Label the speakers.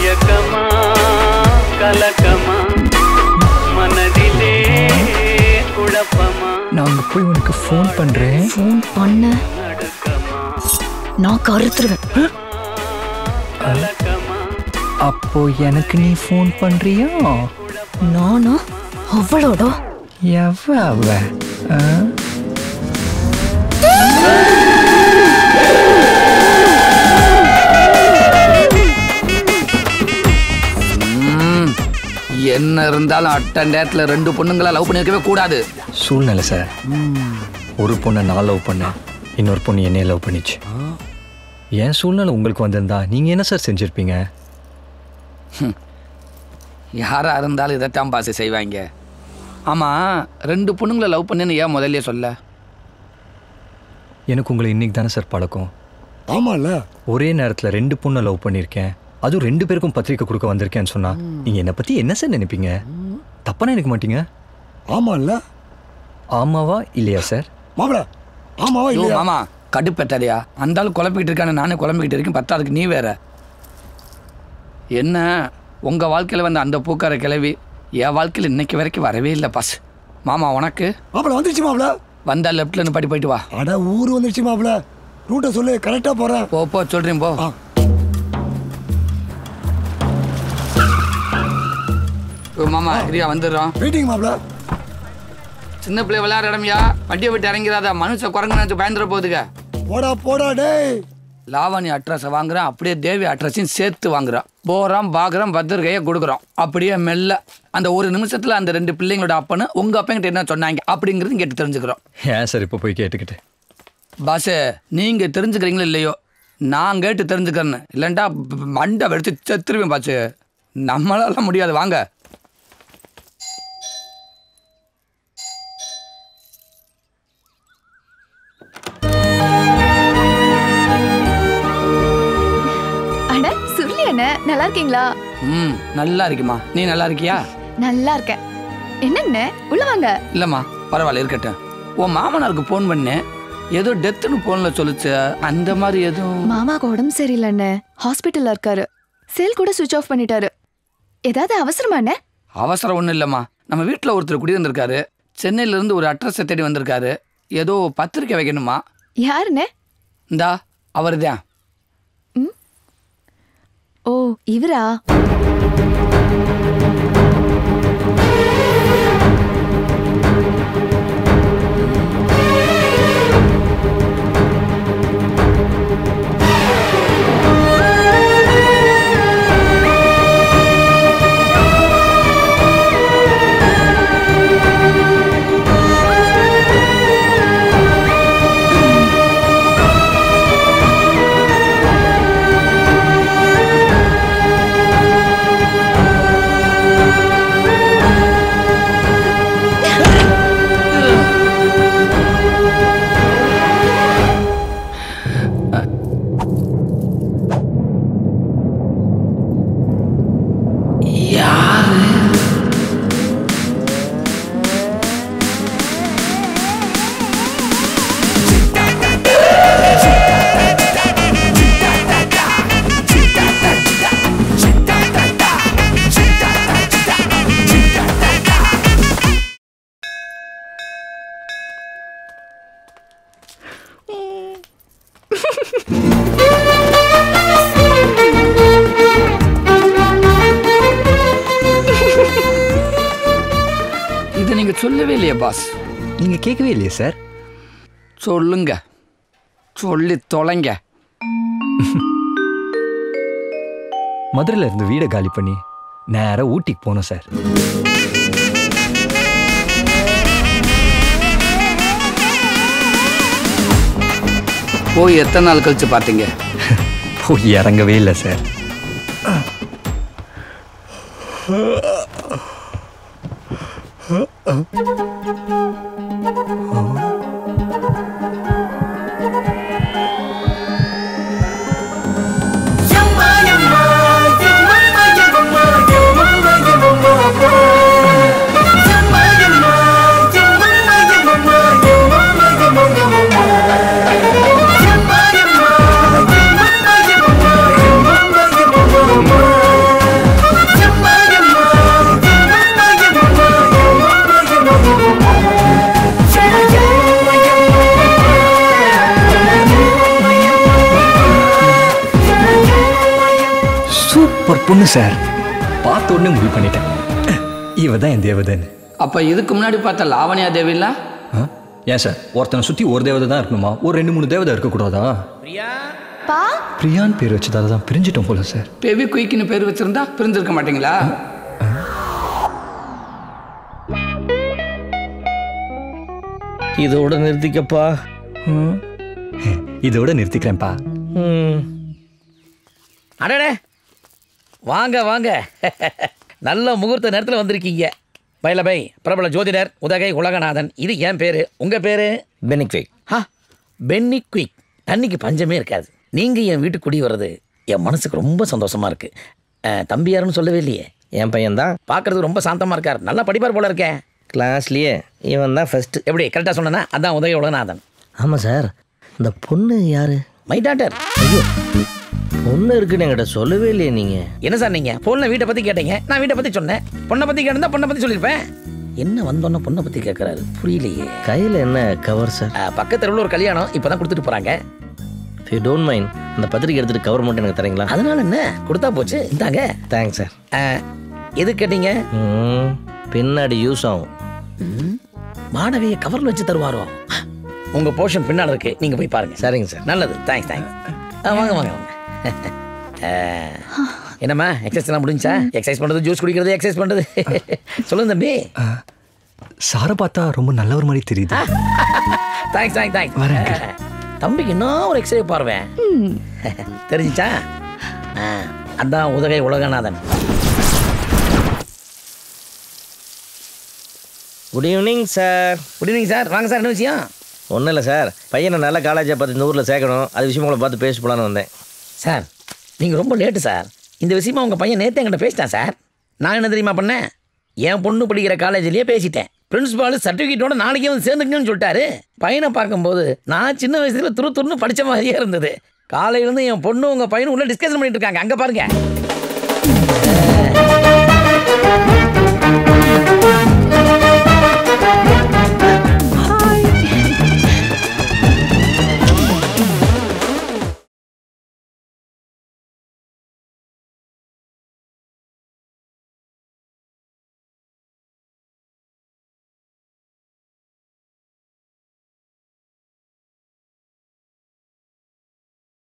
Speaker 1: மயக்கமா கலக்கமா மனதிலே குழப்பமா
Speaker 2: நான் அங்க போய் உனக்கு ஃபோன் பண்றேன்
Speaker 3: ஃபோன் பண்ண
Speaker 1: நடுக்கமா
Speaker 3: நான் கருத்துருவேன்
Speaker 1: கலக்கமா
Speaker 2: அப்போ எனக்கு நீ ஃபோன் பண்றியா
Speaker 3: நானா அவளோட
Speaker 2: எவ அவ ஆ?
Speaker 4: ம், என்ன இருந்தாலும் அட்ட நேரத்துல ரெண்டு பொண்ணுங்களை லவ் பண்ணிருக்கவே கூடாது
Speaker 2: சூழ்நிலை சார் ஒரு பொண்ணை நான் லவ் பண்ணேன் இன்னொரு பொண்ணு என்னைய லவ் பண்ணிச்சு என் சூழ்நிலை உங்களுக்கு வந்திருந்தா நீங்க என்ன சார் செஞ்சிருப்பீங்க
Speaker 4: யாரா இருந்தாலும் இதைத்தான் பாசு செய்வாங்க ஆமா ரெண்டு பொண்ணுங்களை லவ் பண்ணேன்னு ஏன் முதல்லயே சொல்ல
Speaker 2: எனக்கு உங்களை இன்னைக்கு தானே சார் பழக்கம்
Speaker 5: ஆமால
Speaker 2: ஒரே நேரத்தில் ரெண்டு பொண்ணை லவ் பண்ணியிருக்கேன் அதுவும் ரெண்டு பேருக்கும் பத்திரிக்கை கொடுக்க வந்திருக்கேன்னு சொன்னா நீங்க என்னை பத்தி என்ன சார் நினைப்பீங்க தப்பா நினைக்க மாட்டீங்க
Speaker 5: ஆமால
Speaker 2: ஆமாவா இல்லையா சார்
Speaker 5: மாப்பிள ஆமாவா
Speaker 4: ஐயோ
Speaker 5: இல்லையா
Speaker 4: மாமா கடுப்பெட்டாரியா அந்த ஆள் குழப்பிக்கிட்டு இருக்கானு நானே குழம்பிக்கிட்டு இருக்கேன் பத்தாதுக்கு நீ வேற என்ன உங்க வாழ்க்கையில வந்த அந்த பூக்கார கிளவி என் வாழ்க்கையில் இன்னைக்கு வரைக்கும் வரவே இல்லை பாஸ் மாமா உனக்கு
Speaker 5: மாப்பிள வந்துருச்சு மாப்பிள
Speaker 4: வந்தா லெஃப்ட்ல இருந்து படி போயிட்டு வா
Speaker 5: அட ஊர் வந்துருச்சு மாப்பிள ரூட்டை சொல்லு கரெக்டா போறேன்
Speaker 4: போ போ சொல்றேன் போ
Speaker 5: ஆ.
Speaker 4: ஓ, மாமா இரியா வந்துடுறோம்
Speaker 5: வெயிட்டிங் மாப்பிள
Speaker 4: சின்ன பிள்ளை விளையாடுற இடம்யா வண்டியை விட்டு இறங்கிறாத மனுஷ குரங்கு நினைச்சு பயந்துட போகுதுங்க
Speaker 5: போடா போடா டேய்
Speaker 4: லாவணி அட்ரஸை வாங்குறான் அப்படியே தேவி அட்ரஸையும் சேர்த்து வாங்குறான் போறான் பாக்குறான் பத்திர கையை கொடுக்குறோம் அப்படியே மெல்ல அந்த ஒரு நிமிஷத்துல அந்த ரெண்டு பிள்ளைங்களோட அப்பனு உங்க அப்பங்கிட்ட என்ன சொன்னாங்க அப்படிங்கிறது கேட்டு தெரிஞ்சுக்கிறோம்
Speaker 2: ஏன் சார் இப்போ போய் கேட்டுக்கிட்டு
Speaker 4: பாசு நீங்க தெரிஞ்சுக்கிறீங்களோ இல்லையோ நான் கேட்டு தெரிஞ்சுக்கிறேன்னு இல்லைண்டா மண்டை வெடிச்சு செத்துருவேன் பாச்சு நம்மளால முடியாது வாங்க
Speaker 6: அட சுருளி அண்ணே நல்லா இருக்கீங்களா
Speaker 4: ம் நல்லா இருக்குமா நீ நல்லா இருக்கியா
Speaker 6: நல்லா இருக்கேன் என்னண்ணே உள்ள வாங்க
Speaker 4: இல்லைம்மா பரவாயில்ல இருக்கட்டும் உன் மாமனாருக்கு ஃபோன் பண்ணேன் ஏதோ டெத்துன்னு ஃபோனில் சொல்லுச்சு அந்த மாதிரி எதுவும்
Speaker 6: மாமாக்கு உடம்பு சரியில்லைண்ணே ஹாஸ்பிட்டல்ல இருக்காரு செல் கூட சுவிட்ச் ஆஃப் பண்ணிட்டாரு ஏதாவது அவசரமாண்ணே
Speaker 4: அவசரம் ஒன்றும் இல்லைம்மா நம்ம வீட்டில் ஒருத்தர் குடியிருந்திருக்காரு சென்னையிலேருந்து ஒரு அட்ரஸை தேடி வந்திருக்காரு ஏதோ பத்திரிக்கை வைக்கணுமா
Speaker 6: யாருண்ணே
Speaker 4: இந்தா அவர் தான்
Speaker 6: ஓ இவரா
Speaker 4: இது நீங்கள் சொல்லவே இல்லையே பாஸ்
Speaker 2: நீங்க கேட்கவே இல்லையே சார்
Speaker 4: சொல்லுங்க சொல்லி தொலைங்க
Speaker 2: மதுரையில இருந்து வீடை காலி பண்ணி நேரா ஊட்டிக்கு போனோம் சார்
Speaker 4: போய் எத்தனை நாள் கழிச்சு பார்த்தீங்க
Speaker 2: போய் இறங்கவே இல்லை சார்
Speaker 5: Yamma,
Speaker 2: சூப்பர் பொண்ணு சார் பார்த்த உடனே முடிவு பண்ணிட்டேன் இவ தான் என் தேவதைன்னு
Speaker 4: அப்போ இதுக்கு முன்னாடி பார்த்த லாவண்யா தேவில
Speaker 2: ஆ? ஏன் சார் ஒருத்தனை சுற்றி ஒரு தேவதை தான் இருக்கணுமா ஒரு ரெண்டு மூணு தேவதை இருக்கக்கூடாதா
Speaker 6: பா
Speaker 2: பிரியான் பேர் வச்சதால தான் பிரிஞ்சிட்டோம் போல சார்
Speaker 4: பெவி குயிக்னு பேர் வச்சிருந்தா பிரிஞ்சிருக்க மாட்டீங்களா
Speaker 7: இதோட நிறுத்திக்கப்பா ம்.
Speaker 2: இதோட நிறுத்திக்கிறேன்ப்பா
Speaker 7: ம். அடடே வாங்க வாங்க நல்ல முகூர்த்த நேரத்தில் வந்திருக்கீங்க பைலபை பிரபல ஜோதிடர் உதகை உலகநாதன் இது என் பேர் உங்கள் பேர் பெனிக்விக் ஆ பென்னி குயிக் தண்ணிக்கு பஞ்சமே இருக்காது நீங்கள் என் வீட்டுக்கு குடி வர்றது என் மனசுக்கு ரொம்ப சந்தோஷமா இருக்கு அஹ், தம்பி யாருன்னு சொல்லவே இல்லையே
Speaker 8: என் பையன்தான்
Speaker 7: பார்க்கறதுக்கு ரொம்ப சாந்தமாக இருக்கார் நல்லா படிப்பார் போல இருக்கேன்
Speaker 8: கிளாஸ்லேயே இவன் தான் ஃபஸ்ட்டு
Speaker 7: எப்படி கரெக்டாக சொன்னேன்னா அதான் உதகை உலகநாதன்
Speaker 8: ஆமாம் சார் இந்த பொண்ணு யாரு
Speaker 7: மை டாட்டர்
Speaker 8: ஐயோ பொண்ணு இருக்குன்னு என்கிட்ட சொல்லவே இல்லையே நீங்கள்
Speaker 7: என்ன சார் நீங்க போன்ல வீட்டை பத்தி கேட்டீங்க நான் வீட்டை பத்தி சொன்னேன் பொண்ணை பத்தி கேட்டிருந்தா பொண்ணை பத்தி சொல்லியிருப்பேன் என்ன வந்தோன்னே பொண்ணை பத்தி கேட்கறாரு புரியலையே
Speaker 8: கையில் என்ன கவர் சார்
Speaker 7: அஹ், பக்கத்து தெருவுல ஒரு கல்யாணம் இப்பதான் கொடுத்துட்டு போறாங்க
Speaker 8: யூ டோன்ட் மைண்ட் அந்த பத்திரிக்கை எடுத்துகிட்டு கவர் மட்டும் எனக்கு தரீங்களா
Speaker 7: அதனால என்ன கொடுத்தா போச்சு இந்தாங்க
Speaker 8: தேங்க்ஸ் சார்
Speaker 7: அஹ், எது கேட்டீங்க
Speaker 8: ம் பின்னாடி யூஸ் ஆகும்
Speaker 7: ம், வாடகையை கவர்ல வச்சு தருவாரோ உங்க போர்ஷன் பின்னால இருக்கு நீங்க போய் பாருங்க
Speaker 8: சரிங்க சார்
Speaker 7: நல்லது தேங்க்ஸ் தேங்க்ஸ் வாங்க வாங்க வாங்க அஹ், என்னம்மா எக்ஸசைஸ் எல்லாம் முடிஞ்சா எக்ஸசைஸ் பண்றது ஜூஸ் குடிக்கிறது எக்ஸசைஸ் பண்றது சொல்லுங்க தம்பி
Speaker 2: சாரை பார்த்தா ரொம்ப நல்லவர் மாதிரி தெரியுது
Speaker 7: தேங்க்ஸ் தேங்க்ஸ் தேங்க்ஸ்
Speaker 2: வரேங்க.
Speaker 7: தம்பிக்கு என்ன ஒரு எக்ஸ்ரே பார்வேன் தெரிஞ்சிச்சா ஆ, அதான் Udhagai Ulaganathan
Speaker 8: good evening sir
Speaker 7: good evening sir வாங்க சார் என்ன விஷயம்
Speaker 8: ஒன்றும் இல்லை சார் பையனை நல்ல காலேஜை பார்த்து இந்த ஊரில் சேர்க்கணும் அது விஷயம் உங்களை பார்த்து பேசி போலான்னு வந்தேன்
Speaker 7: சார் நீங்கள் ரொம்ப லேட்டு சார் இந்த விஷயமா உங்கள் பையன் நேற்று என்கிட்ட பேசிட்டான் சார் நான் என்ன தெரியுமா பண்ணேன் என் பொண்ணு படிக்கிற காலேஜ்லேயே பேசிட்டேன் பிரின்சிபால் சர்டிஃபிகேட்டோட நாளைக்கே வந்து சேர்ந்துக்கணும்னு சொல்லிட்டாரு பையனை பார்க்கும்போது நான் சின்ன வயசுல துரு துருன்னு படித்த மாதிரியே இருந்தது காலையிலேருந்து என் பொண்ணு உங்கள் பையனும் உள்ள டிஸ்கஷன் பண்ணிட்டு இருக்காங்க அங்கே பாருங்க